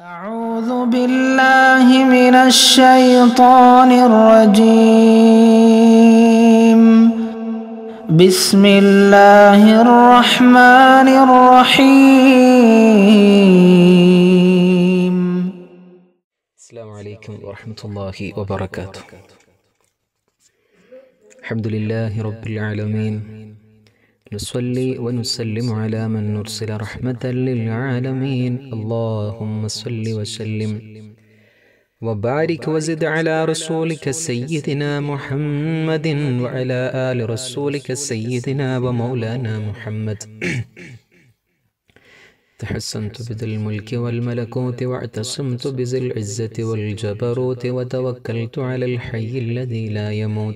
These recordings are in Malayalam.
أعوذ بالله من الشيطان الرجيم بسم الله الرحمن الرحيم السلام عليكم ورحمة الله وبركاته الحمد لله رب العالمين نصلي ونسلم على من نرسل رحمة للعالمين اللهم صل وسلم وبارك وزد على رسولك سيدنا محمد وعلى آل رسولك سيدنا ومولانا محمد تحسنت بذي الملك والملكوت واعتصمت بذي العزة والجبروت وتوكلت على الحي الذي لا يموت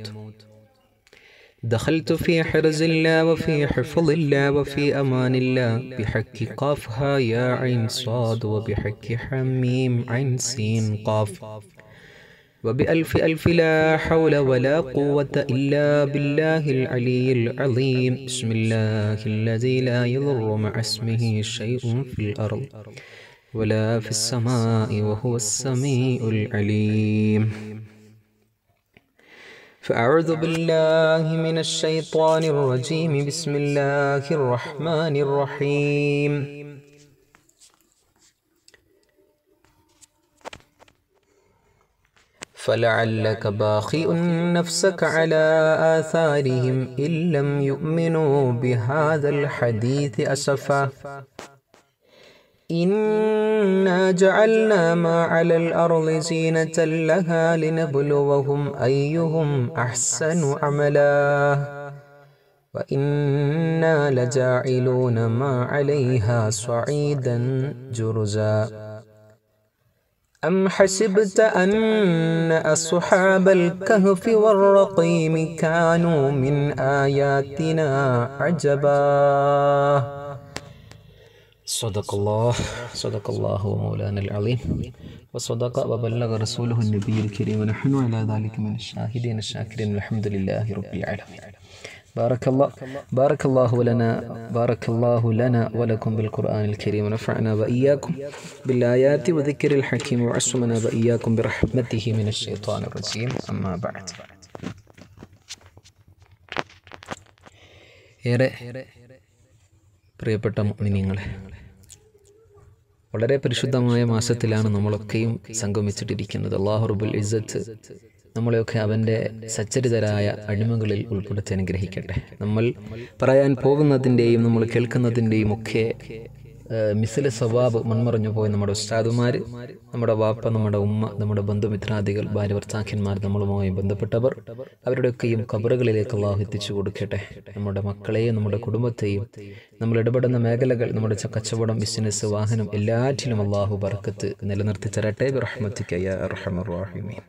دخلت في حرز الله وفي حفظ الله وفي أمان الله بحق قافها يا عين صاد وبحق حميم عين سين قاف وبألف ألف لا حول ولا قوة إلا بالله العلي العظيم بسم الله الذي لا يضر مع اسمه شيء في الأرض ولا في السماء وهو السميع العليم فأعوذ بالله من الشيطان الرجيم بسم الله الرحمن الرحيم فلعلك باخئ نفسك على آثارهم إن لم يؤمنوا بهذا الحديث أسفا إنا جعلنا ما على الأرض زينة لها لنبلوهم أيهم أحسن عملا وإنا لجاعلون ما عليها صعيدا جرزا أم حسبت أن أصحاب الكهف والرقيم كانوا من آياتنا عجبا صدق الله صدق الله مولانا العظيم وصدق وبلغ رسوله النبي الكريم ونحن على ذلك من الشاهدين الشاكرين الحمد لله رب العالمين بارك الله بارك الله لنا بارك الله لنا ولكم بالقرآن الكريم ونفعنا وإياكم بالآيات وذكر الحكيم وعصمنا وإياكم برحمته من الشيطان الرجيم أما بعد ഏറെ പ്രിയപ്പെട്ട മുഅ്മിനീങ്ങളെ വളരെ പരിശുദ്ധമായ മാസത്തിലാണ് നമ്മളൊക്കെയും സംഗമിച്ചിട്ടിരിക്കുന്നത് അള്ളാഹു റബുൽ ഇസ്സത്ത് നമ്മളെയൊക്കെ അവൻ്റെ സച്ചരിതരായ അടിമകളിൽ ഉൾപ്പെടുത്തി അനുഗ്രഹിക്കട്ടെ നമ്മൾ പറയാൻ പോകുന്നതിൻ്റെയും നമ്മൾ കേൾക്കുന്നതിൻ്റെയും ഒക്കെ മിസിലെ സ്വഭാവ് മൺമറഞ്ഞു പോയ നമ്മുടെ ഉസ്താദുമാർ നമ്മുടെ വാപ്പ നമ്മുടെ ഉമ്മ നമ്മുടെ ബന്ധുമിത്രാദികൾ ഭാര്യ ഭർത്താക്കന്മാർ നമ്മളുമായി ബന്ധപ്പെട്ടവർ അവരുടെയൊക്കെയും കബറുകളിലേക്ക് അള്ളാഹു എത്തിച്ചു കൊടുക്കട്ടെ നമ്മുടെ മക്കളെയും നമ്മുടെ കുടുംബത്തെയും നമ്മൾ ഇടപെടുന്ന മേഖലകൾ നമ്മുടെ ച- കച്ചവടം ബിസിനസ് വാഹനം എല്ലാറ്റിലും അള്ളാഹു ബർക്കത്ത് നിലനിർത്തി തരട്ടെ റഹ്മത്തിക്കയ്യ റഹ്മീൻ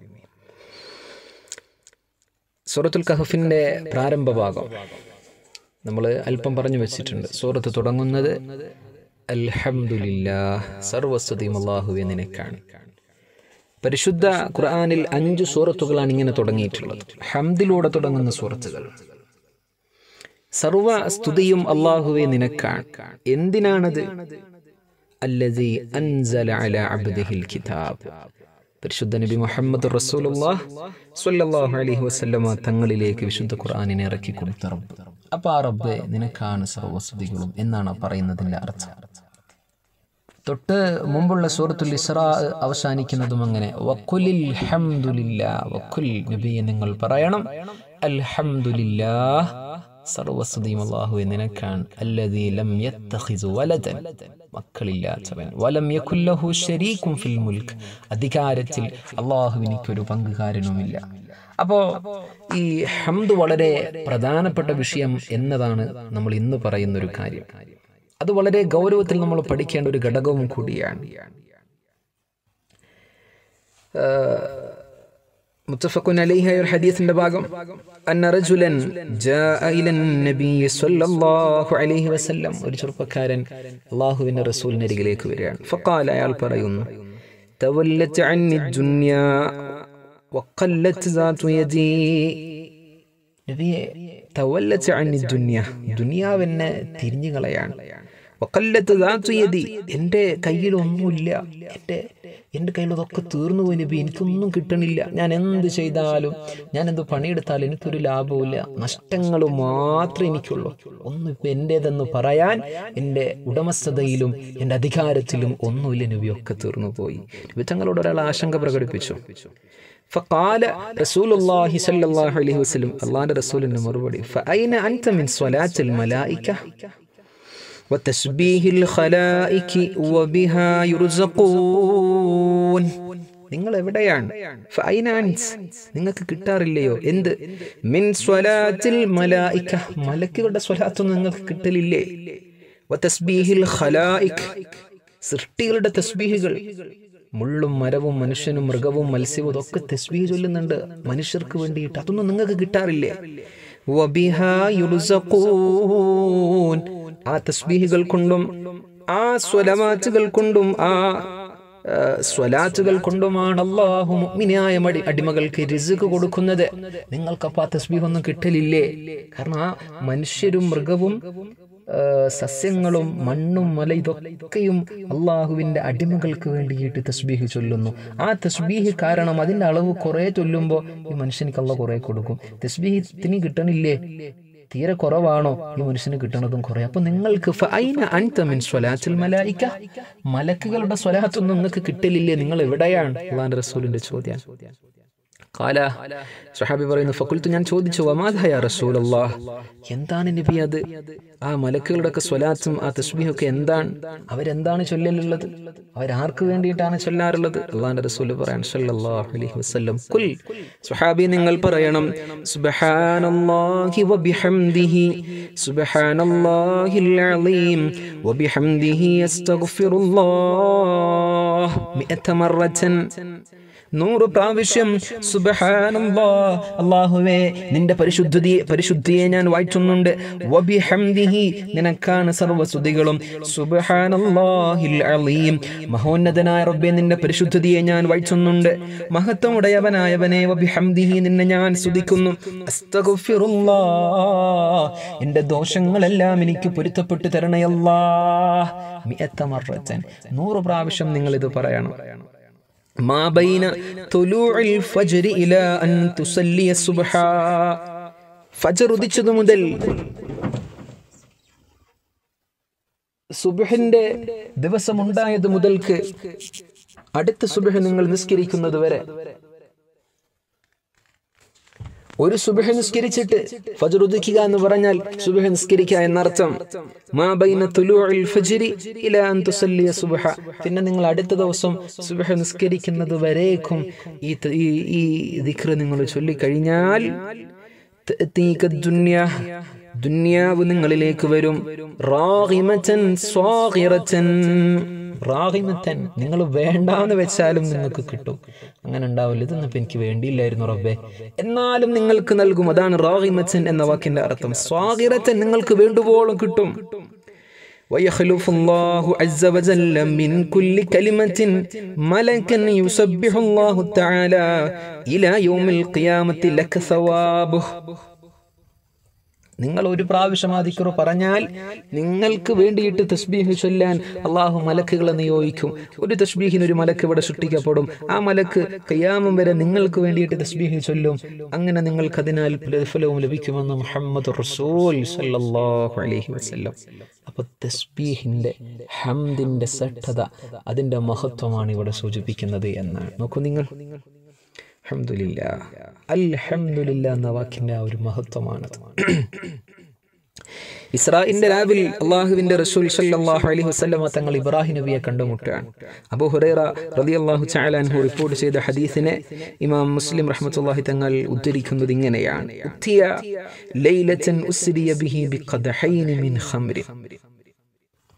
സൂറത്തുൽ കഹഫിൻ്റെ പ്രാരംഭ ഭാഗം നമ്മൾ അല്പം പറഞ്ഞു വെച്ചിട്ടുണ്ട് സൂറത്ത് തുടങ്ങുന്നത് അൽഹംദുലില്ലാ സർവസ്തുതിയും അള്ളാഹുവെ നിനക്കാണ് പരിശുദ്ധ ഖുർആനിൽ അഞ്ച് സൂറത്തുകളാണ് ഇങ്ങനെ തുടങ്ങിയിട്ടുള്ളത് ഹംദിലൂടെ തുടങ്ങുന്ന സൂറത്തുകൾ സർവ സ്തുതിയും അള്ളാഹുവെ നിനക്കാണ് എന്തിനാണത് അല്ലദീ അൻസല അലാ അബ്ദിഹിൽ കിതാബ് പരിശുദ്ധ നബി മുഹമ്മദ് റസൂലുള്ളാഹ് സ്വല്ലല്ലാഹു അലൈഹി വസല്ലമ തങ്ങളിലേക്ക് വിശുദ്ധ ഖുർആനിനെ ഇറക്കി കൊടുത്ത റബ്ബ് അപ്പോൾ ആ റബ്ബെ നിനക്കാണ് സർവസ്തുതികളും എന്നാണ് പറയുന്നതിൻ്റെ അർത്ഥം തൊട്ട് മുമ്പുള്ള സൂറത്തുൽ ഇസ്രാ അവസാനിക്കുന്നതും അങ്ങനെ വക്കുലിൽ ഹംദുലില്ലാ വക്കുൽ നബിയെ നിങ്ങൾ പറയണം അൽഹംദുലില്ലാ സർവസ്തുതിയും അല്ലാഹുവെ നിനക്കാണ് അല്ലദീ ലം യത്തഖിസു വലദൻ മക്കളില്ലാത്തവൻ വലം യകുല്ലഹു ശരീകും ഫിൽ മുൽക്ക് അധികാരത്തിൽ അള്ളാഹുവിനിക്കൊരു പങ്കുകാരനുമില്ല അപ്പോൾ ഈ ഹംദ് വളരെ പ്രധാനപ്പെട്ട വിഷയം എന്നതാണ് നമ്മൾ ഇന്ന് പറയുന്ന ഒരു കാര്യം അത് വളരെ ഗൗരവത്തിൽ നമ്മൾ പഠിക്കേണ്ട ഒരു ഘടകവും കൂടിയാണ് മുത്തഫഖുൻ അലൈഹി ഒരു ഹദീസിന്റെ ഭാഗം അന്ന റജുലൻ ജാഅ ഇലൻ നബി സ്വല്ലല്ലാഹു അലൈഹി വസല്ലം ഒരു ചെറുപ്പക്കാരൻ അല്ലാഹുവിന്റെ റസൂലിന്റെ അരികിലേക്ക് വരികയാണ് ഫഖാല അയാൾ പറയുന്നു തവല്ലത്ത് അന്നി ദുനിയ വഖല്ലത്ത് ദാതു യദി നബിയെ തവല്ലത്ത് അന്നി ദുനിയ ദുനിയാവെന്നെ തിരിഞ്ഞു കളയാണ് വക്കല്ലത്ത് ദാത്തു യദി എൻ്റെ കയ്യിലൊന്നുമില്ല എൻ്റെ എൻ്റെ കയ്യിലതൊക്കെ തീർന്നു പോയി നബി എനിക്കൊന്നും കിട്ടണില്ല ഞാൻ എന്ത് ചെയ്താലും ഞാൻ എന്ത് പണിയെടുത്താലും എനിക്കൊരു ലാഭവുമില്ല നഷ്ടങ്ങൾ മാത്രമേ എനിക്കുള്ളൂ ഒന്നും ഇപ്പം എൻ്റേതെന്ന് പറയാൻ എൻ്റെ ഉടമസ്ഥതയിലും എൻ്റെ അധികാരത്തിലും ഒന്നുമില്ല നബി ഒക്കെ തീർന്നു പോയി നബി തങ്ങളോട് ഒരാൾ ആശങ്ക പ്രകടിപ്പിച്ചു فقال رسول الله صلى الله عليه وسلم الله رسول മറുപടി فأين أنت من صلاة الملائكة وتسبيح الخلائق وبها يرزقون നിങ്ങൾ എവിടെയാണ് ഫൈനാൻസ് നിങ്ങൾക്ക് കിട്ടാറില്ലയോ എന്ത് മിൻ സ്വലാത്തിൽ മലായിക്ക മലക്കുകളുടെ സ്വലാത്തൊന്നും നിങ്ങൾക്ക് കിട്ടലില്ലേ വതസ്ബീഹിൽ ഖലായിക് സൃഷ്ടികളുടെ തസ്ബീഹുകൾ മുള്ളും മരവും മനുഷ്യനും മൃഗവും മത്സ്യവും ഇതൊക്കെ തസ്ബീഹ് ചൊല്ലുന്നുണ്ട് മനുഷ്യർക്ക് വേണ്ടിയിട്ട് അതൊന്നും നിങ്ങൾക്ക് കിട്ടാറില്ലേ വബിഹാ യുർസഖൂൻ ആ തസ്ബീഹുകൾ കൊണ്ടും ആ സ്വലവാറ്റുകൾ കൊണ്ടും ആ ആ, സ്വലാറ്റുകൾ കൊണ്ടുമാണ് അള്ളാഹു മുഅ്മിനായ മടി അടിമകൾക്ക് രിസുക്ക് കൊടുക്കുന്നത് നിങ്ങൾക്കപ്പോൾ ആ തസ്ബീഹ് ഒന്നും കിട്ടലില്ലേ കാരണം ആ മനുഷ്യരും മൃഗവും ആ, സസ്യങ്ങളും മണ്ണും മല ഇതൊക്കെയും അള്ളാഹുവിന്റെ അടിമകൾക്ക് വേണ്ടിയിട്ട് തസ്ബീഹ് ചൊല്ലുന്നു ആ തസ്ബീഹ് കാരണം അതിന്റെ അളവ് കുറെ ചൊല്ലുമ്പോൾ ഈ മനുഷ്യനിക്ക് അള്ള കുറെ കൊടുക്കും തസ്ബീഹത്തിന് കിട്ടണില്ലേ തീരെ കുറവാണോ ഈ മനുഷ്യന് കിട്ടണതും കുറെ അപ്പൊ നിങ്ങൾക്ക് ഫഅൈന അൻത മിൻ സ്വലാത്തിൽ മലായിക മലക്കുകളുടെ സ്വലാത്തൊന്നും നിങ്ങൾക്ക് കിട്ടലില്ലേ നിങ്ങൾ എവിടെയാണ് അള്ളാന്റെ റസൂലിന്റെ ചോദ്യം കാല സഹാബി പറയുന്നു ഫക്കുൽത്ത് ഞാൻ ചോദിച്ചു വമാധായ റസൂലല്ലാ എന്താണ് നബി അത് ആ മലക്കുകളുടെ ഒക്കെ സ്വലാത്തും ആ തസ്ബീഹൊക്കെ എന്താണ് അവരെന്താണ് ചൊല്ലലുള്ളത് അവരാർക്ക് വേണ്ടിയിട്ടാണ് ചൊല്ലാറുള്ളത് അള്ളാന്റെ റസൂൽ പറയാൻ സല്ലല്ലാഹു അലൈഹി വസല്ലം കുൽ സുഹാബി നിങ്ങൾ പറയണം സുബ്ഹാനല്ലാഹി വബിഹംദിഹി സുബ്ഹാനല്ലാഹിൽ അലീം വബിഹംദിഹി അസ്തഗ്ഫിറുല്ലാഹ് മിഅത മറത്തൻ നൂറ് പ്രാവശ്യം സുബ്ഹാനല്ലാ അല്ലാഹുവേ നിന്റെ പരിശുദ്ധി പരിശുദ്ധിയെ ഞാൻ വായിച്ചുന്നുണ്ട് വബിഹംദിഹി നിനക്കാണ് സർവസ്തുതികളും സുബ്ഹാനല്ലാഹിൽ അലീം മഹോന്നതനായ റബ്ബേ നിന്റെ പരിശുദ്ധതയെ ഞാൻ വായിച്ചുന്നുണ്ട് മഹത്വമുടയവനായവനെ വബിഹംദിഹി നിന്നെ ഞാൻ സ്തുതിക്കുന്നു അസ്തഗ്ഫിറുല്ലാ എന്റെ ദോഷങ്ങളെല്ലാം എനിക്ക് പൊരുത്തപ്പെട്ടു തരണയല്ലാ മിഅത്ത മറത്തൻ നൂറ് പ്രാവശ്യം നിങ്ങൾ ഇത് പറയണം ما بين طلوع الفجر إلى أن تصلي الصبح ഫജർ ഉദിച്ചതു മുതൽ സുബഹിന്റെ ദിവസമുണ്ടായത് മുതൽക്ക് അടുത്ത സുബഹ് നിങ്ങൾ നിസ്കരിക്കുന്നത് വരെ ഒരു സുബഹ നിസ്കരിച്ചിട്ട് ഫജർ ഉദിക്കുക എന്ന് പറഞ്ഞാൽ സുബഹ നിസ്കരിക്കുക എന്നർത്ഥം മാ ബൈന തുലൂഇൽ ഫജ്രി ഇലാ അൻ തുസല്ലിയ സുബ്ഹ പിന്നെ നിങ്ങൾ അടുത്ത ദിവസം സുബഹ നിസ്കരിക്കുന്നത് വരേക്കും ഈ ത- ഈ ഈ ദിക്ർ നിങ്ങൾ ചൊല്ലിക്കഴിഞ്ഞാൽ തഅതീക ദുനിയ ദുനിയാവ് നിങ്ങളിലേക്ക് വരും റാഗിമതൻ സ്വാഗിറതൻ റാഹിമത്തൻ നിങ്ങൾ വേണ്ടാന്ന് വെച്ചാലും നിങ്ങൾക്ക് കിട്ടും അങ്ങനെ ഉണ്ടാവില്ല ഇതൊന്നും ഇപ്പൊ എനിക്ക് വേണ്ടിയില്ലായിരുന്നു റബ്ബേ എന്നാലും നിങ്ങൾക്ക് നൽകും അതാണ് റാഹിമത്തൻ എന്ന വാക്കിന്റെ അർത്ഥം സ്വാഗിറത്തൻ നിങ്ങൾക്ക് വേണ്ടുവോളം കിട്ടും ويخلف الله عز وجل من كل كلمة ملكا يسبح الله تعالى إلى يوم القيامة لك ثوابه നിങ്ങൾ ഒരു പ്രാവശ്യം ആ ദിക്റ് പറഞ്ഞാൽ നിങ്ങൾക്ക് വേണ്ടിയിട്ട് തസ്ബീഹ് ചൊല്ലാൻ അള്ളാഹു മലക്കുകളെ നിയോഗിക്കും ഒരു തസ്ബീഹിന് ഒരു മലക്ക് ഇവിടെ സൃഷ്ടിക്കപ്പെടും ആ മലക്ക് കയ്യാമം വരെ നിങ്ങൾക്ക് വേണ്ടിയിട്ട് തസ്ബീഹ് ചൊല്ലും അങ്ങനെ നിങ്ങൾക്ക് അതിനാൽ പ്രതിഫലവും ലഭിക്കുമെന്ന് മുഹമ്മദ് റസൂൽ സല്ലല്ലാഹു അലൈഹി വസല്ലം അപ്പൊ തസ്ബീഹിന്റെ ഹംദിന്റെ സഠത അതിന്റെ മഹത്വമാണ് ഇവിടെ സൂചിപ്പിക്കുന്നത് എന്നാണ് നോക്കൂ നിങ്ങൾ അൽഹംദുലില്ല അൽഹംദുലില്ല എന്ന വാക്കിന്റെ ആ ഒരു മഹത്വമാണത് ഇസ്രായിന്റെ രാവിൽ അള്ളാഹുവിന്റെ റസൂൽ സല്ലല്ലാഹു അലൈഹി വസല്ലമ തങ്ങൾ ഇബ്രാഹിം നബിയെ കണ്ടുമുട്ടുകയാണ് അബൂ ഹുറൈറ റളിയല്ലാഹു തആല അൻഹു റിപ്പോർട്ട് ചെയ്ത ഹദീസിനെ ഇമാം മുസ്ലിം റഹ്മത്തുള്ളാഹി തങ്ങൾ ഉദ്ധരിക്കുന്നത് ഇങ്ങനെയാണ് ഉത്തിയ ലൈലത്തൻ ഉസ്രിയ ബിഹി ബിഖദഹൈൻ മിൻ ഖംരി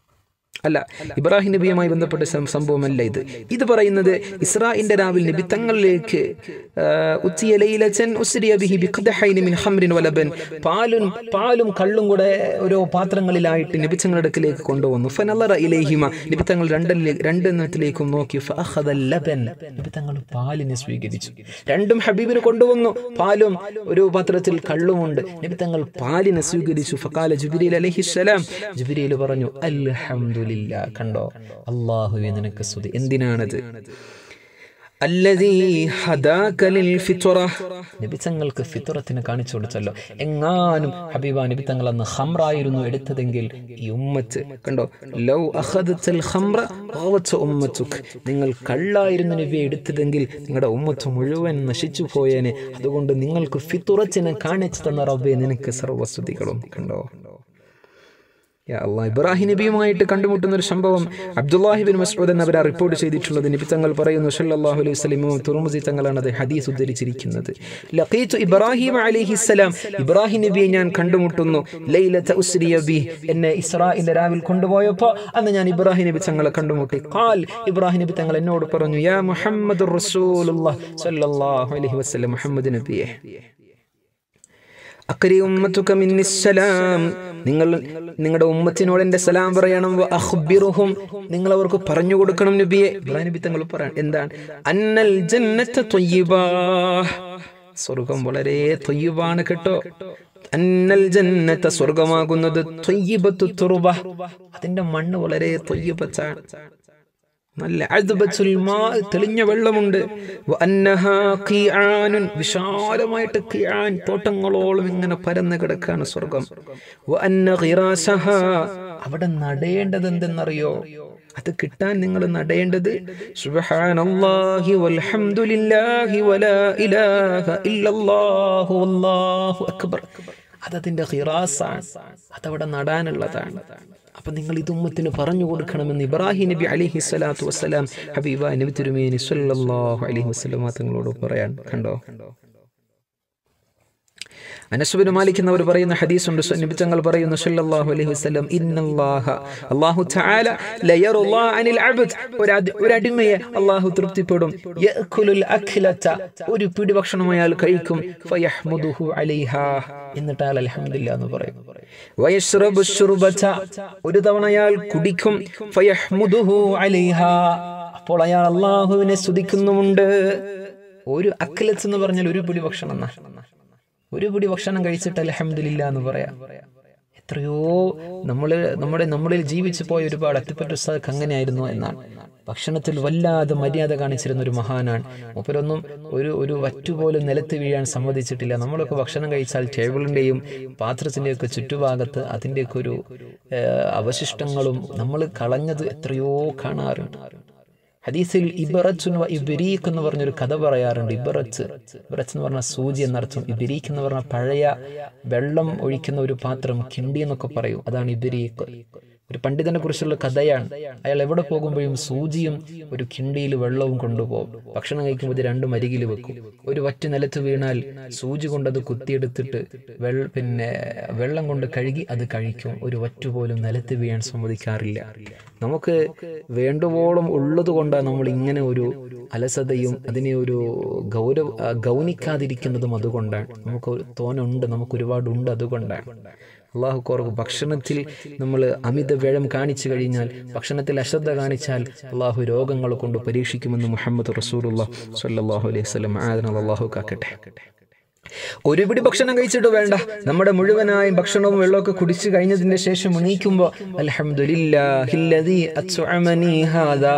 അല്ല ഇബ്രാഹിം നബിയുമായി ബന്ധപ്പെട്ട സം- സംഭവമല്ല ഇത് ഇത് പറയുന്നത് ഇസ്രായിന്റെ രാവിൽ നബി തങ്ങളിലേക്ക് ആ, ഉച്ചിയ ലൈലച്ചൻ ഉസ്രിയ ബിഹി ബിഖദഹൈനി മിൻ ഹംറിൻ വലബൻ പാലും പാലും കള്ളും കൂടെ ഓരോ പാത്രങ്ങളിലായിട്ട് നബി തങ്ങളുടെ അടുക്കിലേക്ക് കൊണ്ടുവന്നു ഫനലറ ഇലൈഹിമ നബി തങ്ങൾ രണ്ടിലേക്ക് രണ്ടെണ്ണത്തിലേക്കും നോക്കി ഫഅഖദ ലബൻ നബി തങ്ങൾ പാലിനെ സ്വീകരിച്ചു രണ്ടും ഹബീബിന് കൊണ്ടുവന്നു പാലും ഒരു പാത്രത്തിൽ കള്ളുമുണ്ട് നബി തങ്ങൾ പാലിനെ സ്വീകരിച്ചു ഫഖാല ജിബ്രീൽ അലൈഹിസ്സലാം ജിബ്രീൽ പറഞ്ഞു അൽഹംദുലില്ലാ കണ്ടോ അല്ലാഹുവേ നിനക്ക് സ്തുതി എന്തിനാണത് അല്ലദീ ഹദാക ലിൽ ഫിത്റ നബി തങ്ങൾക്ക് ഫിത്രത്തിനെ കാണിച്ചു കൊടുത്തല്ലോ എങ്ങാനും ഹബീബ നബി തങ്ങൾ അന്ന് ഹംറായിരുന്നു എടുത്തതെങ്കിൽ ഈ ഉമ്മത്ത് കണ്ടോ ലൗ അഖദത്തൽ ഖംറ ഖവത ഉമ്മത്തുക് നിങ്ങൾ കള്ളായിരുന്നു നബി എടുത്തതെങ്കിൽ നിങ്ങളുടെ ഉമ്മത്ത് മുഴുവൻ നശിച്ചു പോയേനെ അതുകൊണ്ട് നിങ്ങൾക്ക് ഫിത്തുറച്ചിനെ കാണിച്ചു തന്ന റബ്ബെ നിനക്ക് സർവസ്തുതികളും കണ്ടോ യാ അല്ലാ, ഇബ്രാഹിം നബിയുമായിട്ട് കണ്ടുമുട്ടുന്ന ഒരു സംഭവം അബ്ദുല്ലാഹിബിൻ മസ്ഊദ് എന്നവർ റിപ്പോർട്ട് ചെയ്തിട്ടുള്ളത് നബി തങ്ങൾ പറയുന്നു സല്ലല്ലാഹു അലൈഹി വസല്ലം തുറമുസി തങ്ങളാണ് അത് ഹദീസ് ഉദ്ധരിച്ചിരിക്കുന്നത് ലഖീതു ഇബ്രാഹിം അലൈഹിസ്സലാം ഇബ്രാഹിം നബിയെ ഞാൻ കണ്ടുമുട്ടുന്നു ലൈലത ഉസ്രിയ ബി എന്നെ ഇസ്രായിലെ രാവിൽ കൊണ്ടുപോയപ്പോൾ അന്ന് ഞാൻ ഇബ്രാഹിം നബി തങ്ങളെ കണ്ടുമുട്ടി ഖാൽ ഇബ്രാഹിം നബി തങ്ങൾ എന്നോട് പറഞ്ഞു യാ മുഹമ്മദ് റസൂലുള്ളാഹ് സല്ലല്ലാഹു അലൈഹി വസല്ലം മുഹമ്മദ് നബിയെ അക്കരി ഉമ്മത്തുക മിന്നിസ്സലാം നിങ്ങൾ നിങ്ങളുടെ ഉമ്മത്തിനോട് എൻ്റെ സലാം പറയണം വ അഖ്ബിറുഹും നിങ്ങൾ അവർക്ക് പറഞ്ഞു കൊടുക്കണം നബിയെ ഇബ്രാഹിം നബി തങ്ങൾ പറയാൻ എന്താണ് അന്നൽ ജന്നത്ത ത്വയ്യിബാ സ്വർഗം വളരെ ത്വയ്യിബാണ് കേട്ടോ അന്നൽ ജന്നത്ത സ്വർഗമാകുന്നത് ത്വയ്യിബത്തു തുറുബ അതിന്റെ മണ്ണ് വളരെ ത്വയ്യിബത്താണ് നല്ല അദ്ബത്തുൽ മാ തെളിഞ്ഞ വെള്ളമുണ്ട് വ അന്നഹാ ഖിആനുൻ വിശാലമായിട്ട് ഖിആൻ തോട്ടങ്ങളോളം ഇങ്ങനെ പരന്ന് കിടക്കാണ് സ്വർഗം വ അന്ന ഖിറാസഹ അവിടെ നടേണ്ടത് എന്തെന്നറിയോ അത് കിട്ടാൻ നിങ്ങൾ നടേണ്ടത് സുബ്ഹാനല്ലാഹി വൽഹംദുലില്ലാഹി വലാ ഇലാഹ ഇല്ലല്ലാഹു വല്ലാഹു അക്ബർ അതതിന്റെ ഖിറാസാണ് അതവിടെ നടാനുള്ളതാണ് അപ്പൊ നിങ്ങൾ ഇത് ഉമ്മത്തിന് പറഞ്ഞു കൊടുക്കണമെന്ന് ഇബ്രാഹിം നബി അലിഹി സ്വലാത്തു വസ്സലാം ഹബീബ നബി തിരുമേനി സല്ലല്ലാഹു അലൈഹി വസല്ലം തങ്ങളോട് പറയാൻ കണ്ടോ അനസുബിന് മാലിക് എന്നവർ പറയുന്ന ഹദീസുണ്ട് നബി തങ്ങൾ പറയുന്നു സല്ലല്ലാഹു അലൈഹി വസല്ലം ഇന്നല്ലാഹ അല്ലാഹു തആല ലയറുല്ലാ അനിൽ അബ്ദ് ഒരു അടി- ഒരു അടിമയെ അല്ലാഹു തൃപ്തിപ്പെടും യഅ്കുലുൽ അഖ്ലത ഒരു പിടി ഭക്ഷണം അയാൾ കഴിക്കും ഫയഹ്മുദുഹു അലൈഹാ എന്നിട്ട് അയാൾ അൽഹംദുലില്ലാ എന്ന് പറയും വയശ്റബു ശുർബത ഒരു തവണ അയാൾ കുടിക്കും ഫയഹ്മുദുഹു അലൈഹാ അപ്പോൾ അയാൾ അല്ലാഹുവിനെ സ്തുതിക്കുന്നുമുണ്ട് ഒരു അഖ്ലത്ത് എന്ന് പറഞ്ഞാൽ ഒരു പിടി ഭക്ഷണം എന്നാ ഒരു പിടി ഭക്ഷണം കഴിച്ചിട്ട് അലഹമില്ല എന്ന് പറയാം എത്രയോ നമ്മൾ നമ്മുടെ നമ്മളിൽ ജീവിച്ചു പോയ ഒരുപാട് അത്തിപ്പറ്റ ഉസ്താദ് അങ്ങനെയായിരുന്നു എന്നാണ് ഭക്ഷണത്തിൽ വല്ലാതെ മര്യാദ കാണിച്ചിരുന്ന ഒരു മഹാനാണ് മൂപ്പരൊന്നും ഒരു ഒരു വറ്റുപോലും നിലത്ത് വീഴാൻ സമ്മതിച്ചിട്ടില്ല നമ്മളൊക്കെ ഭക്ഷണം കഴിച്ചാൽ ടേബിളിൻ്റെയും പാത്രത്തിൻ്റെയും ഒക്കെ ചുറ്റുഭാഗത്ത് അതിൻ്റെയൊക്കെ ഒരു ഏഹ്, അവശിഷ്ടങ്ങളും നമ്മൾ കളഞ്ഞത് എത്രയോ കാണാറുണ്ട് ഹദീസിൽ ഇബറച്ചുൻ വ ഇബരീഖ് എന്ന് പറഞ്ഞൊരു കഥ പറയാറുണ്ട് ഇബറച്ച് ഇബറച്ച് എന്ന് പറഞ്ഞ സൂചി എന്നർത്ഥം ഇബരീഖ് എന്ന് പറഞ്ഞ പഴയ വെള്ളം ഒഴിക്കുന്ന ഒരു പാത്രം കിണ്ടി എന്നൊക്കെ പറയും അതാണ് ഇബരീഖ് ഒരു പണ്ഡിതനെ കുറിച്ചുള്ള കഥയാണ് അയാൾ എവിടെ പോകുമ്പോഴും സൂചിയും ഒരു കിണ്ടിയിൽ വെള്ളവും കൊണ്ടുപോകും ഭക്ഷണം കഴിക്കുമ്പോൾ ഇത് രണ്ടും അരികിൽ വെക്കും ഒരു വറ്റ് നിലത്ത് വീണാൽ സൂചി കൊണ്ടത് കുത്തിയെടുത്തിട്ട് വെള്ള പിന്നെ വെള്ളം കൊണ്ട് കഴുകി അത് കഴിക്കും ഒരു വറ്റ് പോലും നിലത്ത് വീഴാൻ സമ്മതിക്കാറില്ല നമുക്ക് വേണ്ടുവോളം ഉള്ളത് കൊണ്ടാണ് നമ്മൾ ഇങ്ങനെ ഒരു അലസതയും അതിനെ ഒരു ഗൗരവ ആ, ഗൗനിക്കാതിരിക്കുന്നതും അതുകൊണ്ടാണ് നമുക്ക് ഒരു തോനുണ്ട് നമുക്ക് ഒരുപാടുണ്ട് അതുകൊണ്ടാണ് അള്ളാഹു കോർക്ക് ഭക്ഷണത്തിൽ നമ്മൾ അമിത വ്യഴം കാണിച്ചു കഴിഞ്ഞാൽ ഭക്ഷണത്തിൽ അശ്രദ്ധ കാണിച്ചാൽ അള്ളാഹു രോഗങ്ങൾ കൊണ്ട് പരീക്ഷിക്കുമെന്ന് മുഹമ്മദ് റസൂലുള്ള സല്ലല്ലാഹു അലൈഹി വസല്ലം ആദന അള്ളാഹു കാക്കട്ടെ ഒരു പിടി ഭക്ഷണം കഴിച്ചിട്ട് വേണ്ട നമ്മുടെ മുഴുവനായും ഭക്ഷണവും വെള്ളമൊക്കെ കുടിച്ചു കഴിഞ്ഞതിന്റെ ശേഷം എണീക്കുമ്പോൾ അൽഹംദുലില്ലാഹില്ലദീ അത്അമനി ഹാദാ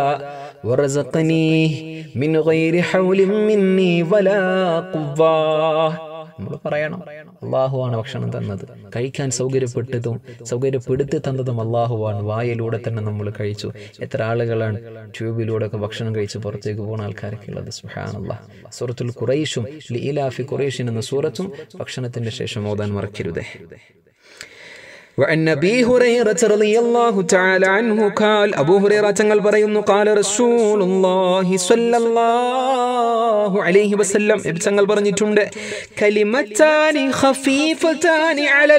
വറസഖനി മിൻ ഗൈരി ഹൗലിൻ മിന്നി വലാ ഖുവ്വാ നമ്മൾ പറയണം അള്ളാഹുവാണ് ഭക്ഷണം തന്നത് കഴിക്കാൻ സൗകര്യപ്പെട്ടതും സൗകര്യപ്പെടുത്തി തന്നതും അള്ളാഹുവാണ് വായിലൂടെ തന്നെ നമ്മൾ കഴിച്ചു എത്ര ആളുകളാണ് ട്യൂബിലൂടെ ഒക്കെ ഭക്ഷണം കഴിച്ച് പുറത്തേക്ക് പോകുന്ന ആൾക്കാരൊക്കെ ഉള്ളത് സുഹാനല്ല സൂറത്തുൽ ഖുറൈഷും ലീലാഫി ഖുറൈഷിൻ എന്ന സൂറത്തും ഭക്ഷണത്തിന്റെ ശേഷം ഓതാൻ മറക്കരുതേ وعن أبي هريرة رضي الله تعالى عنه قال أبو هريرة تنقل بريون قال رسول الله صلى الله عليه وسلم تنقل برنيتون كلمتان خفيفتان على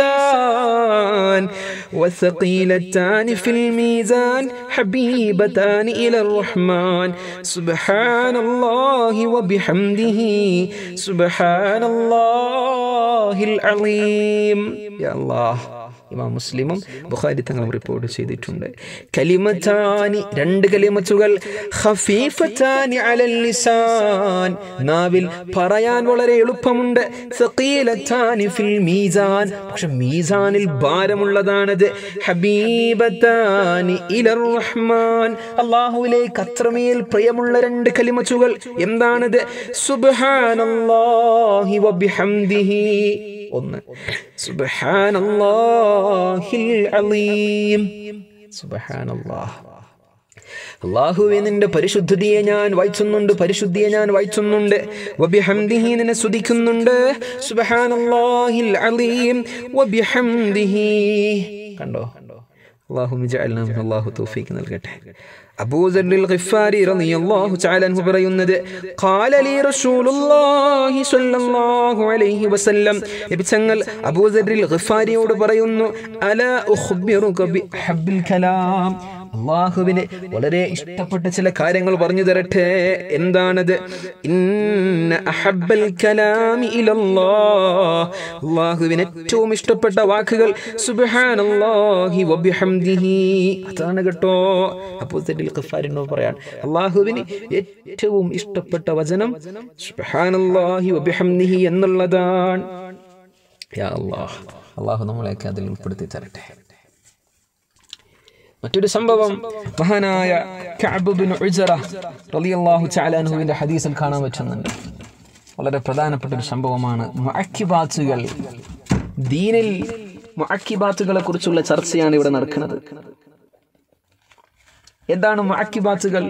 اللسان وثقيلتان في الميزان حبيبتان إلى الرحمن سبحان الله وبحمده سبحان الله العظيم يا الله ഇമാം മുസ്ലിമും ബുഖാരി തങ്ങളും റിപ്പോർട്ട് ചെയ്തിട്ടുണ്ട് കലിമത്താനി രണ്ട് കലിമത്തുകൾ ഖഫീഫത്താനി അലൽ ലിസാൻ നാവിൽ പറയാൻ വളരെ എളുപ്പമുണ്ട് സഖീലത്താനി ഫിൽ മീസാൻ പക്ഷെ മീസാനിൽ ഭാരമുള്ളതാണത് ഹബീബത്താനി ഇലർ റഹ്മാൻ അല്ലാഹുവിലേക്ക് അത്രമേൽ പ്രിയമുള്ള രണ്ട് കലിമത്തുകൾ എന്താണത് സുബ്ഹാനല്ലാഹി വബിഹംദിഹി ഒന്ന് സുബ്ഹാനല്ലാഹിൽ അലീം സുബ്ഹാനല്ലാഹ് അള്ളാഹുവെ നിന്റെ പരിശുദ്ധതയെ ഞാൻ വായിച്ചുന്നുണ്ട് പരിശുദ്ധിയെ ഞാൻ വായിച്ചുന്നുണ്ട് വബിഹംദിഹി നിന്നെ സ്തുതിക്കുന്നുണ്ട് സുബ്ഹാനല്ലാഹിൽ അലീം വബിഹംദിഹി കണ്ടോ അള്ളാഹു മിജഅൽനാ മിൻ അള്ളാഹു തൗഫീഖ് നൽകട്ടെ അബൂസറിൽ ഖിഫാരി റളിയല്ലാഹു തആല അൻഹു പറയുന്നത് ഖാല ലി റസൂലുള്ളാഹി സ്വല്ലല്ലാഹു അലൈഹി വസല്ലം നബി തങ്ങൾ അബൂസറിൽ ഖിഫാരിയോട് പറയുന്നു അലാ ഉഖ്ബിറുക ബി ഹബ്ബിൽ കലാം അള്ളാഹുവിന് വളരെ ഇഷ്ടപ്പെട്ട ചില കാര്യങ്ങൾ പറഞ്ഞു തരട്ടെ എന്താണത് ഇന്ന അഹബ്ബൽ കലാമി ഇലല്ലാഹ് അള്ളാഹുവിന് ഏറ്റവും ഇഷ്ടപ്പെട്ട വാക്കുകൾ സുബ്ഹാനല്ലാഹി വബിഹംദിഹി അതാണ് കേട്ടോ അപ്പോൾ തെറ്റിൽ ഖഫാരിനോട് പറയാൻ അള്ളാഹുവിന് ഏറ്റവും ഇഷ്ടപ്പെട്ട വചനം സുബ്ഹാനല്ലാഹി വബിഹംദിഹി എന്നുള്ളതാണ് യാ അല്ലാഹ് അള്ളാഹു നമ്മളെയൊക്കെ അതിൽ ഉൾപ്പെടുത്തി തരട്ടെ മറ്റൊരു സംഭവം മഹാനായ കഅബ് ബിൻ ഉജ്റ റളിയല്ലാഹു തആല അൻഹുവിന്റെ ഹദീസിൽ കാണാൻ പറ്റുന്നുണ്ട് വളരെ പ്രധാനപ്പെട്ട ഒരു സംഭവമാണ് മുഅക്കിബാത്തുകൾ ദീനിൽ മുഅക്കിബാത്തുകളെ കുറിച്ചുള്ള ചർച്ചയാണ് ഇവിടെ നടക്കുന്നത് എന്താണ് മുഅക്കിബാത്തുകൾ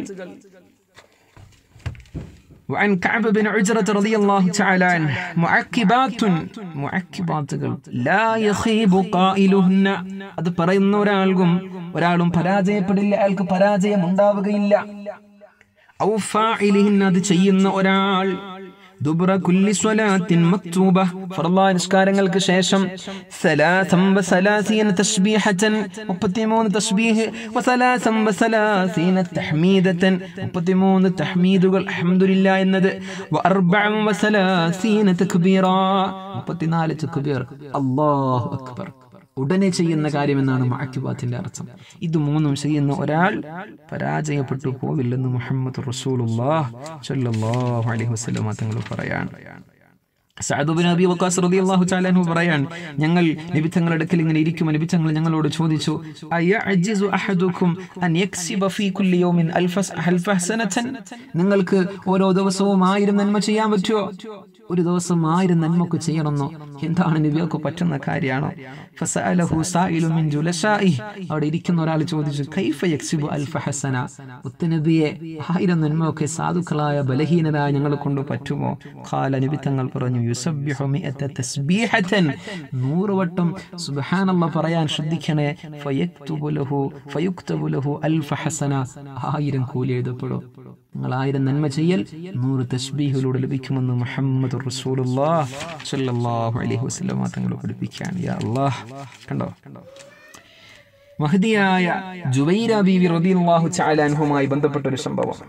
وعن كعب بن عجرة رضي الله تعالى عنه معكبات معكبات لا يخيب قائلهن അത് പറയുന്ന ഒരാൾക്കും ഒരാളും പരാജയപ്പെടില്ല അയാൾക്ക് പരാജയം ഉണ്ടാവുകയില്ല ഔ ഫാഇലിഹിൻ അത് ചെയ്യുന്ന ഒരാൾ ദുബ്ര കുല്ലി സ്വലാത്തിൻ മക്തൂബ ഫർളായ നിസ്കാരങ്ങൾക്ക് ശേഷം സലാസം വസലാസീന തസ്ബീഹതൻ 33 തസ്ബീഹ് വസലാസം വസലാസീന തഹ്മീദതൻ 33 തഹ്മീദുകൾ അൽഹംദുലില്ലാ എന്നത് വഅർബഅൻ വസലാസീന തക്ബീറ 34 തക്ബീർ അല്ലാഹു അക്ബർ ഉടനെ ചെയ്യുന്ന കാര്യമെന്നാണ് മാക്കിബാത്തിന്റെ അർത്ഥം ഇത് മൂന്നും ചെയ്യുന്ന ഒരാൾ പരാജയപ്പെട്ടു പോവില്ലെന്ന് മുഹമ്മദ് റസൂലുള്ളാഹ് സ്വല്ലല്ലാഹു അലൈഹി വസല്ലം തങ്ങൾ പറയാണ് സഅദ് ബിൻ അബി വഖാസ് റളിയല്ലാഹു തആല അൻഹു പറയാൻ ഞങ്ങൾ നബി തങ്ങളുടെ അടുക്കൽ ഇങ്ങനെ ഇരിക്കുമ്പോൾ നബി തങ്ങൾ ഞങ്ങളോട് ചോദിച്ചു അയഅജിസു അഹദുക്കും അൻ യക്സിബ ഫീ കുല്ലി യൗമിൻ അൽഫ അൽഫ ഹസനതൻ നിങ്ങൾക്ക് ഓരോ ദിവസവും ആയിരം നന്മ ചെയ്യാൻ പറ്റുമോ ഒരു ദിവസം ആയിരം നന്മക്ക് ചെയ്യണമെന്നോ എന്താണ് നബിയൊക്കെ പറ്റുന്ന കാര്യമാണോ ഫസഅലഹു സായിലു മിൻ ജുലശാഇ അവിടെ ഇരിക്കുന്ന ഒരാൾ ചോദിച്ചു കൈഫ യക്സിബു അൽഫ ഹസന മുത്തനബിയെ ആയിരം നന്മയൊക്കെ സാധുക്കളായ ബലഹീനരായ ഞങ്ങളെ കൊണ്ട് പറ്റുമോ ഖാല നബി തങ്ങൾ പറഞ്ഞു യുസബ്ബിഹു മിഅത തസ്ബീഹതൻ നൂറ് വട്ടം സുബ്ഹാനല്ലാഹ് പറയാൻ ശ്രദ്ധിക്കണേ ഫയക്തുബു ലഹു ഫയുക്തബു ലഹു അൽഫ ഹസന ആയിരം കൂലി എഴുതപ്പെടും നിങ്ങൾ ആയിരം നന്മ ചെയ്യൽ നൂറ് തസ്ബീഹിലൂടെ ലഭിക്കുമെന്ന് മുഹമ്മദ് റസൂലുള്ളാഹ് സ്വല്ലല്ലാഹു അലൈഹി വസല്ലം തങ്ങൾ പഠിപ്പിക്കുകയാണ് യാ അല്ലാഹ് കണ്ടോ മഹദിയായ ജുബൈര ബീവി റളിയല്ലാഹു തആല അൻഹുമായി ബന്ധപ്പെട്ട ഒരു സംഭവം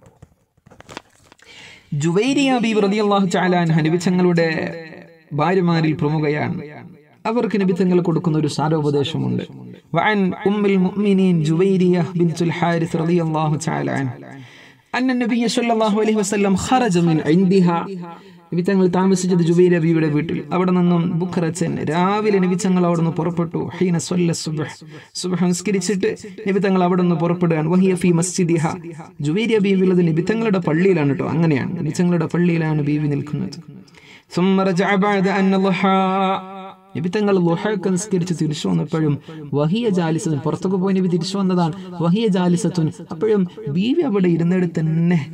ജുവൈരിയ ബീവി റളിയല്ലാഹു തആല അൻഹ നബി തങ്ങളുടെ ഭാര്യമാരിൽ പ്രമുഖയാണ് അവർക്ക് നബി തങ്ങൾ കൊടുക്കുന്ന ഒരു സാരോപദേശമുണ്ട് വഅൻ ഉമ്മുൽ മുഅ്മിനീൻ ജുവൈരിയ ബിൻതുൽ ഹാരിസ് റളിയല്ലാഹു തആല അൻഹ അന്ന നബിയ സല്ലല്ലാഹു അലൈഹി വസല്ലം ഖറജ മിൻ ഇൻദിഹാ നബി തങ്ങൾ താമസിച്ചത് ജുബൈര ബീവിയുടെ വീട്ടിൽ അവിടെ നിന്നും ബുഖറച്ചൻ രാവിലെ നബി തങ്ങൾ അവിടെ നിന്ന് പുറപ്പെട്ടു ഹീന സ്വല്ല സുബ്ഹ് സുബ്ഹ് നിസ്കരിച്ചിട്ട് നബി തങ്ങൾ അവിടെ നിന്ന് പുറപ്പെടുകയാണ് വഹിയ ഫി മസ്ജിദിഹ ജുബൈര ബീവി ഉള്ളത് നബി തങ്ങളുടെ പള്ളിയിലാണ് കേട്ടോ അങ്ങനെയാണ് നബി തങ്ങളുടെ പള്ളിയിലാണ് ബീവി നിൽക്കുന്നത് ثم رجع بعد أن ضحى നബി തങ്ങൾ ലുഹക്ക് നിസ്കരിച്ച് തിരിച്ചു വന്നപ്പോഴും വഹിയ ജാലിസത്തുൻ പുറത്തൊക്കെ പോയി നബി തിരിച്ചു വന്നതാണ് വഹിയ ജാലിസത്തുൻ അപ്പോഴും ബീവി അവിടെ ഇരുന്നിടത്ത് തന്നെ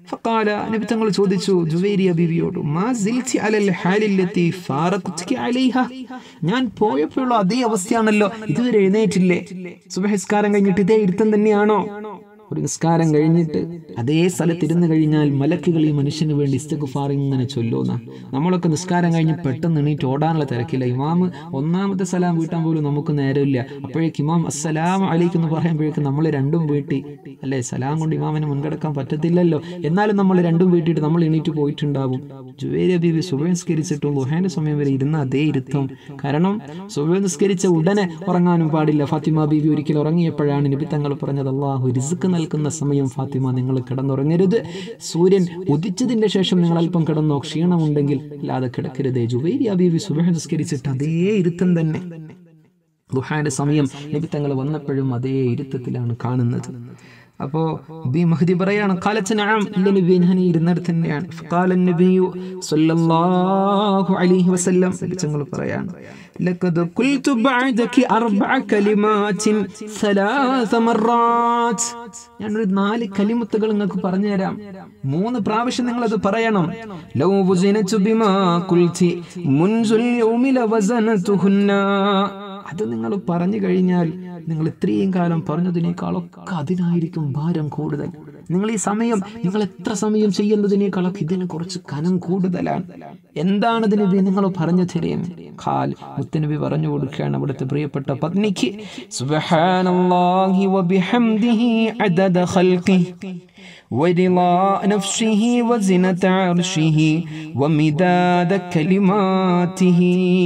ഫഖാല നബി തങ്ങൾ ചോദിച്ചു ജുവൈരിയ ബീവിയോട് മാ സിൽതി അലൽ ഹാലില്ലത്തി ഫാറഖ്തുകി അലൈഹ ഞാൻ പോയപ്പോഴുള്ള അതേ അവസ്ഥയാണല്ലോ ഇതുവരെ എഴുന്നേറ്റില്ലേ സുബഹിസ്കാരം കഴിഞ്ഞിട്ട് ഇതേ ഇരുത്തം തന്നെയാണോ ഒരു നിസ്കാരം കഴിഞ്ഞിട്ട് അതേ സ്ഥലത്ത് ഇരുന്ന് കഴിഞ്ഞാൽ മലക്കുകൾ ഈ മനുഷ്യന് വേണ്ടി ഇസ്തഗുഫാർ ഇങ്ങനെ ചൊല്ലുന്ന നമ്മളൊക്കെ നിസ്കാരം കഴിഞ്ഞ് പെട്ടെന്ന് എണീറ്റ് ഓടാനുള്ള തിരക്കില്ല ഇമാമ് ഒന്നാമത്തെ സലാം വീട്ടാൻ പോലും നമുക്ക് നേരമില്ല അപ്പോഴേക്ക് ഇമാം അസ്സലാം അലൈക്കും എന്ന് പറയുമ്പോഴേക്കും നമ്മൾ രണ്ടും വീട്ടി അല്ലേ സലാം കൊണ്ട് ഇമാമിനെ മുൻകടക്കാൻ പറ്റത്തില്ലല്ലോ എന്നാലും നമ്മൾ രണ്ടും വീട്ടിയിട്ട് നമ്മൾ എണീറ്റ് പോയിട്ടുണ്ടാവും ജുവേര ബീവി സുബൈ നിസ്കരിച്ചിട്ടും ലുഹാന്റെ സമയം വരെ ഇരുന്ന അതേ ഇരുത്തം കാരണം സുബൈ നിസ്കരിച്ച ഉടനെ ഉറങ്ങാനും പാടില്ല ഫാത്തിമ ബീവി ഒരിക്കൽ ഉറങ്ങിയപ്പോഴാണ് നബി തങ്ങൾ പറഞ്ഞത് അള്ളാഹു റിസ്ക് നൽകുന്ന സമയം ഫാത്തിമ നിങ്ങൾ കിടന്നുറങ്ങരുത് സൂര്യൻ ഉദിച്ചതിന്റെ ശേഷം നിങ്ങൾ അല്പം കിടന്നോ ക്ഷീണമുണ്ടെങ്കിൽ അല്ലാതെ കിടക്കരുത് ജുവൈരി ബീവി സുബൈ നിസ്കരിച്ചിട്ട് അതേ ഇരുത്തം തന്നെ ദുഹാന്റെ സമയം നബി തങ്ങൾ വന്നപ്പോഴും അതേ ഇരുത്തത്തിലാണ് കാണുന്നത് അപ്പോ ബി മഹദി പറയാണ് കാലത്ത് നഅം ഇല്ല നബി ഞാൻ ഇരുന്നിടത്ത് തന്നെയാണ് ഫഖാല നബിയു സല്ലല്ലാഹു അലൈഹി വസല്ലം നബി തങ്ങൾ പറയാണ് ലഖദ് ഖുൽതു ബഅദകി അർബഅ കലിമാത്തിൻ സലാസ മറാത്ത് ഞാനൊരു നാല് കലിമത്തുകൾ നിങ്ങൾക്ക് പറഞ്ഞു തരാം മൂന്ന് പ്രാവശ്യം നിങ്ങൾ അത് പറയണം ലൗ വുസിനതു ബിമാ ഖുൽതി മുൻസുൽ യൗമി ലവസനതുഹുന്ന അത് നിങ്ങൾ പറഞ്ഞു കഴിഞ്ഞാൽ നിങ്ങൾ ഇത്രയും കാലം പറഞ്ഞതിനേക്കാളൊക്കെ അതിനായിരിക്കും ഭാരം കൂടുതൽ നിങ്ങൾ ഈ സമയം നിങ്ങൾ എത്ര സമയം ചെയ്യുന്നതിനേക്കാളൊക്കെ ഇതിന് കുറച്ച് കനം കൂടുതലാണ് എന്താണ് നബി നിങ്ങൾ പറഞ്ഞു തരും ഖാൽ മുത്തനബി പറഞ്ഞു കൊടുക്കുകയാണ് അവിടുത്തെ പ്രിയപ്പെട്ട പത്നിക്ക് സുബ്ഹാനല്ലാഹി വബിഹംദിഹി അദദ ഖൽഖിഹി ورضاء نفسه وزنة عرشه ومداد كلماته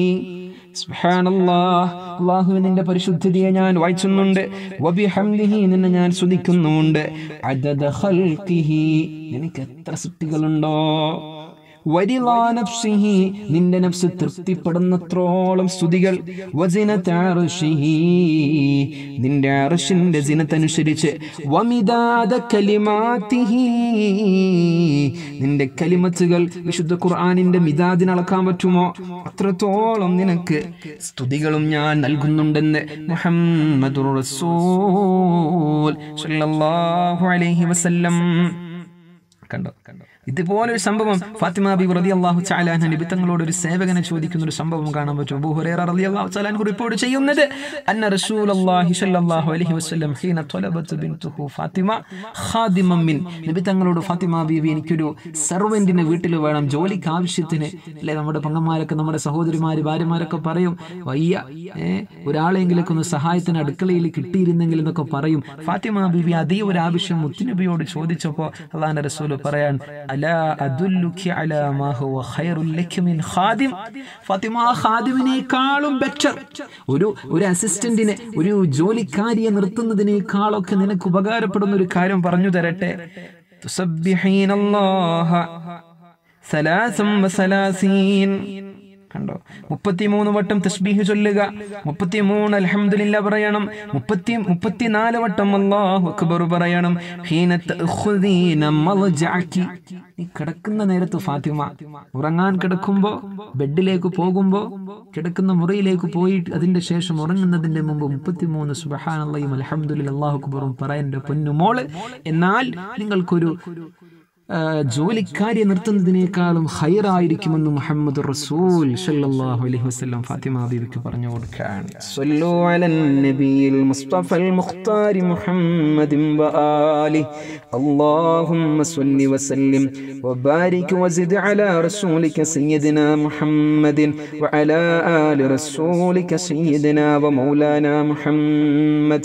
അള്ളാഹു നിന്റെ പരിശുദ്ധതയെ ഞാൻ വായിച്ചുന്നുണ്ട് വബിഹംദിഹി നിന്നെ ഞാൻ സ്തുതിക്കുന്നുമുണ്ട് അദദ ഖൽഖിഹി നിനക്ക് എത്ര സൃഷ്ടികളുണ്ടോ വരിളാ നഫ്സിഹി നിന്റെ നഫ്സ് തൃപ്തിപ്പെടുന്നത്രോളം സ്തുതികൾ വസിനത അർശിഹി നിന്റെ അർശിന്റെ സിനത്തനുസരിച്ച് വമിദാദ കലിമാതിഹി നിന്റെ കലിമത്തുകൾ വിശുദ്ധ ഖുർആനിന്റെ മിതാദിന് അളക്കാൻ പറ്റുമോ അത്രത്തോളം നിനക്ക് സ്തുതികളും ഞാൻ നൽകുന്നുണ്ടെന്ന് മുഹമ്മദുർ റസൂൽ സല്ലല്ലാഹു അലൈഹി വസല്ലം കണ്ടോ കണ്ടോ ഇതുപോലെ ഒരു സംഭവം ഫാത്തിമ ബി റതി അള്ളാഹു ചാലാൻ നബി തങ്ങളോട് ഒരു സേവകനെ ചോദിക്കുന്ന ഒരു സംഭവം കാണാൻ പറ്റും അബൂ ഹുറൈറ റളി അള്ളാഹു ചാലാൻ റിപ്പോർട്ട് ചെയ്യുന്നത് അന്ന റസൂലുള്ളാഹി സ്വല്ലല്ലാഹു അലൈഹി വസല്ലം ഹീന ത്വലബത്ത് ബിൻതുഹു ഫാത്തിമ ഖാദിമൻ മിൻ നബി തങ്ങളോട് ഫാത്തിമ ബീവി എനിക്കൊരു സെർവന്റിനെ വീട്ടിൽ വേണം ജോലിക്ക് ആവശ്യത്തിന് അല്ലെ നമ്മുടെ പങ്കന്മാരൊക്കെ നമ്മുടെ സഹോദരിമാര് ഭാര്യമാരൊക്കെ പറയും വയ്യ ഏ ഒരാളെങ്കിലൊക്കെ ഒന്ന് സഹായത്തിന് അടുക്കളയിൽ കിട്ടിയിരുന്നെങ്കിൽ എന്നൊക്കെ പറയും ഫാത്തിമ ബീവി അതേ ഒരു ആവശ്യം മുത്തുനബിയോട് ചോദിച്ചപ്പോൾ അള്ളാഹിന്റെ റസൂൽ പറയാൻ അലാ അദുല്ലുക്കി അലാ മാ ഹുവ ഖൈറുൽ ലക്കി മിൻ ഖാദിം ഫാത്തിമ ഖാദിമിനേക്കാളും ബെറ്റർ ഒരു ഒരു അസിസ്റ്റന്റിനെ ഒരു ജോലിക്കാരിയെ നിർത്തുന്നതിനേക്കാളൊക്കെ നിനക്ക് ഉപകാരപ്പെടുന്ന ഒരു കാര്യം പറഞ്ഞു തരട്ടെ തുസബ്ബിഹീന അല്ലാഹ സലാസം വസലാസീൻ കണ്ടോ മുപ്പത്തിമൂന്ന് വട്ടം തസ്ബീഹ് ചൊല്ലുക മുപ്പത്തിമൂന്ന് അൽഹംദുലില്ല പറയണം മുപ്പത്തി മുപ്പത്തിനാല് വട്ടം അല്ലാഹു അക്ബർ പറയണം ഹീന തഅഖുദീന മൽജഅകി നീ കിടക്കുന്ന നേരത്ത് ഫാത്തിമ ഉറങ്ങാൻ കിടക്കുമ്പോ ബെഡിലേക്ക് പോകുമ്പോ കിടക്കുന്ന മുറിയിലേക്ക് പോയിട്ട് അതിന്റെ ശേഷം ഉറങ്ങുന്നതിന്റെ മുമ്പ് മുപ്പത്തിമൂന്ന് സുബഹാനല്ലയും അൽഹംദുലില്ല അല്ലാഹു അക്ബറും പറയന്റെ പൊന്നുമോള് എന്നാൽ നിങ്ങൾക്കൊരു ജോലിക്കാരിയെ നിർത്തുന്നതിനേക്കാളും ഹൈറായിരിക്കുമെന്ന് മുഹമ്മദ് റസൂൽ സല്ലല്ലാഹു അലൈഹി വസല്ലം ഫാത്തിമ ബീവിക്ക് പറഞ്ഞു കൊടുക്കുകയാണ് സല്ലു അലൻ നബിയിൽ മുസ്തഫൽ മുഖ്താരി മുഹമ്മദിൻ വആലി اللهم صل وسلم وبارك وزد على رسولك سيدنا محمد وعلى آل رسولك سيدنا ومولانا محمد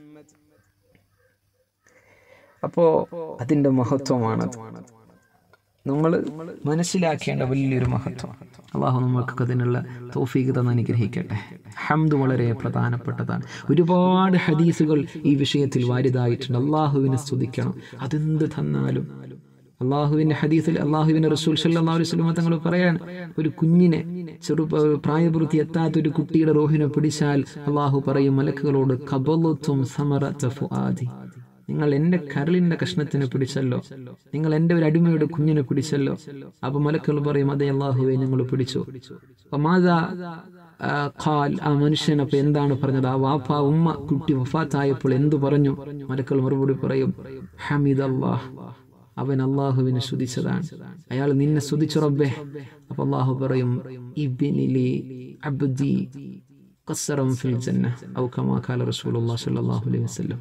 അപ്പോ അതിന്റെ മഹത്വമാണത് നമ്മൾ മനസ്സിലാക്കേണ്ട വലിയൊരു മഹത്വം അള്ളാഹു നമ്മൾക്ക് അതിനുള്ള തോഫീക്ക് തന്ന് അനുഗ്രഹിക്കട്ടെ ഹംദ് വളരെ പ്രധാനപ്പെട്ടതാണ് ഒരുപാട് ഹദീസുകൾ ഈ വിഷയത്തിൽ വാരിതായിട്ടുണ്ട് അള്ളാഹുവിനെ സ്തുതിക്കണം അതെന്ത് തന്നാലും അള്ളാഹുവിന്റെ ഹദീസിൽ അള്ളാഹുവിന്റെ റസൂൽ സല്ലല്ലാഹു അലൈഹി വസല്ലം തങ്ങൾ പറയാൻ ഒരു കുഞ്ഞിനെ ചെറു പ്രായപൂർത്തി എത്താത്ത ഒരു കുട്ടിയുടെ റോഹിനെ പിടിച്ചാൽ അള്ളാഹു പറയും മലക്കുകളോട് കബലത്തും സമറത്ത ഫുആദി നിങ്ങൾ എന്റെ കരളിന്റെ കഷ്ണത്തിനെ പിടിച്ചല്ലോ നിങ്ങൾ എന്റെ ഒരു അടിമയുടെ കുഞ്ഞിനെ പിടിച്ചല്ലോ അപ്പൊ മലക്കൾ പറയും അതേ അള്ളാഹുവെ ഞങ്ങൾ പിടിച്ചു അപ്പൊ മാതാ ഖാൽ ആ മനുഷ്യൻ അപ്പൊ എന്താണ് പറഞ്ഞത് ആ വാപ്പ ഉമ്മ കുട്ടി വഫാത്തായപ്പോൾ എന്തു പറഞ്ഞു മലക്കൾ മറുപടി പറയും ഹമീദ് അള്ളാഹ് അവൻ അള്ളാഹുവിനെ സ്തുതിച്ചതാണ് അയാൾ നിന്നെ സ്തുതിച്ചു റബ്ബേ അപ്പൊ അള്ളാഹു പറയും ഇബ്നിലി അബ്ദി ഖസ്റം ഫിൽ ജന്ന ഔ കമാ ഖാല റസൂലുള്ളാഹി സ്വല്ലല്ലാഹു അലൈഹി വസല്ലം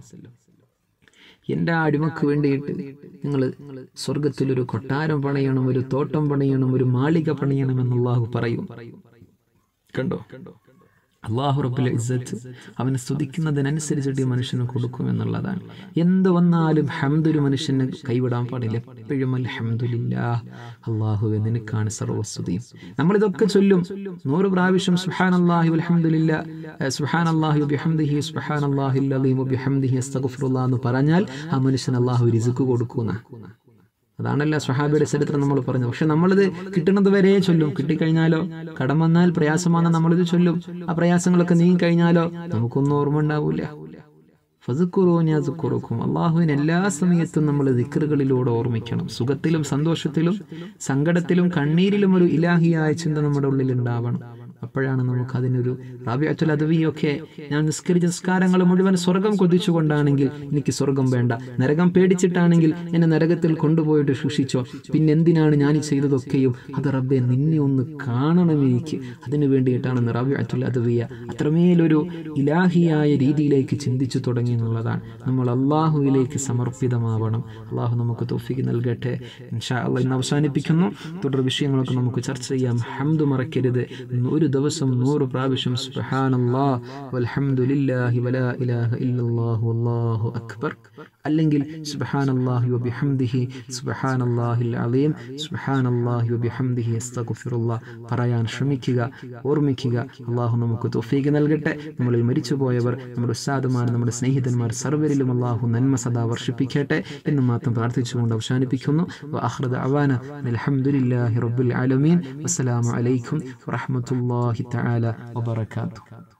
എൻ്റെ ആ അടിമക്ക് വേണ്ടിയിട്ട് നിങ്ങൾ സ്വർഗത്തിലൊരു കൊട്ടാരം പണിയണം ഒരു തോട്ടം പണിയണം ഒരു മാളിക പണിയണം എന്ന് അള്ളാഹു പറയും കണ്ടോ അള്ളാഹു റബ്ബുൽ ഇസ്സത്ത് അവനെ സ്തുതിക്കുന്നതിനനുസരിച്ചിട്ട് ഈ മനുഷ്യന് കൊടുക്കും എന്നുള്ളതാണ് എന്ത് വന്നാലും ഹംദ് ഒരു മനുഷ്യന് കൈവിടാൻ പാടില്ല എപ്പോഴും അൽഹംദുലില്ലാ അള്ളാഹുവെ നിനക്കാണ് സർവസ്തുതിയും നമ്മളിതൊക്കെ ചൊല്ലും നൂറ് പ്രാവശ്യം സുഹാൻ അള്ളാഹി അൽഹംദുലില്ല സുഹാൻ അള്ളാഹി ബിഹംദിഹി സുഹാൻ അള്ളാഹി അലീം ബിഹംദിഹി അസ്തഗ്ഫിറുല്ലാ എന്ന് പറഞ്ഞാൽ ആ മനുഷ്യൻ അള്ളാഹു റിസുക്ക് കൊടുക്കുന്ന അതാണല്ലോ സ്വഹാബിയുടെ ചരിത്രം നമ്മൾ പറഞ്ഞത് പക്ഷെ നമ്മളിത് കിട്ടുന്നത് വരെ ചൊല്ലും കിട്ടിക്കഴിഞ്ഞാലോ കടം വന്നാൽ പ്രയാസമാണ് നമ്മളിത് ചൊല്ലും ആ പ്രയാസങ്ങളൊക്കെ നീങ്ങി കഴിഞ്ഞാലോ നമുക്കൊന്നും ഓർമ്മ ഉണ്ടാവൂല ഫസുക്കുറോഞ്ഞാസുക്കുറുക്കും അള്ളാഹുവിന് എല്ലാ സമയത്തും നമ്മൾ ദിക്കറുകളിലൂടെ ഓർമ്മിക്കണം സുഖത്തിലും സന്തോഷത്തിലും സങ്കടത്തിലും കണ്ണീരിലും ഒരു ഇലാഹിയായ ചിന്ത നമ്മുടെ ഉള്ളിൽ ഉണ്ടാവണം അപ്പോഴാണ് നമുക്ക് അതിനൊരു റാബിയത്തുൽ അദവിയൊക്കെ ഞാൻ നിസ്കരിച്ച നിസ്കാരങ്ങൾ മുഴുവൻ സ്വർഗം കൊതിച്ചുകൊണ്ടാണെങ്കിൽ എനിക്ക് സ്വർഗം വേണ്ട നരകം പേടിച്ചിട്ടാണെങ്കിൽ എന്നെ നരകത്തിൽ കൊണ്ടുപോയിട്ട് ശിക്ഷിച്ചോ പിന്നെ എന്തിനാണ് ഞാൻ ഈ ചെയ്തതൊക്കെയും അത് റബ്ബെ നിന്നെ ഒന്ന് കാണണം എനിക്ക് അതിനു വേണ്ടിയിട്ടാണ് റാബിയത്തുൽ അദവിയ അത്രമേലൊരു ഇലാഹിയായ രീതിയിലേക്ക് ചിന്തിച്ചു തുടങ്ങി എന്നുള്ളതാണ് നമ്മൾ അള്ളാഹുവിലേക്ക് സമർപ്പിതമാവണം അള്ളാഹു നമുക്ക് തോഫിക്ക് നൽകട്ടെ ഇൻഷാ അള്ളാഹ് ഇന്ന് അവസാനിപ്പിക്കുന്നു തുടർ വിഷയങ്ങളൊക്കെ നമുക്ക് ചർച്ച ചെയ്യാം ഹംദ് മറക്കരുത് ഒരു ദിവസം നൂറ് പ്രാവശ്യം സുബ്ഹാനല്ലാ വൽഹംദുലില്ലാഹി വലാ ഇലാഹ ഇല്ലല്ലാഹു വല്ലാഹു അക്ബർ അല്ലെങ്കിൽ സുബ്ഹാനല്ലാഹി വബിഹംദിഹി സുബ്ഹാനല്ലാഹിൽ അലീം സുബ്ഹാനല്ലാഹി വബിഹംദിഹി അസ്തഗ്ഫിറുല്ലാ പറയാൻ ശ്രമിക്കുക ഓർമ്മിക്കുക അള്ളാഹു നമുക്ക് തൗഫീഖ് നൽകട്ടെ നമ്മളിൽ മരിച്ചുപോയവർ നമ്മുടെ ഉസ്താദുമാർ നമ്മുടെ സ്നേഹിതന്മാർ സർവരിലും അള്ളാഹു നന്മ സദാ വർഷിപ്പിക്കട്ടെ എന്ന് മാത്രം പ്രാർത്ഥിച്ചുകൊണ്ട് അവസാനിപ്പിക്കുന്നു വഅഖ്റദ അവാന അൽഹംദുലില്ലാഹി റബ്ബിൽ ആലമീൻ വസ്സലാമു അലൈക്കും വറഹ്മത്തുള്ളാഹി തആല വബറകാതുഹു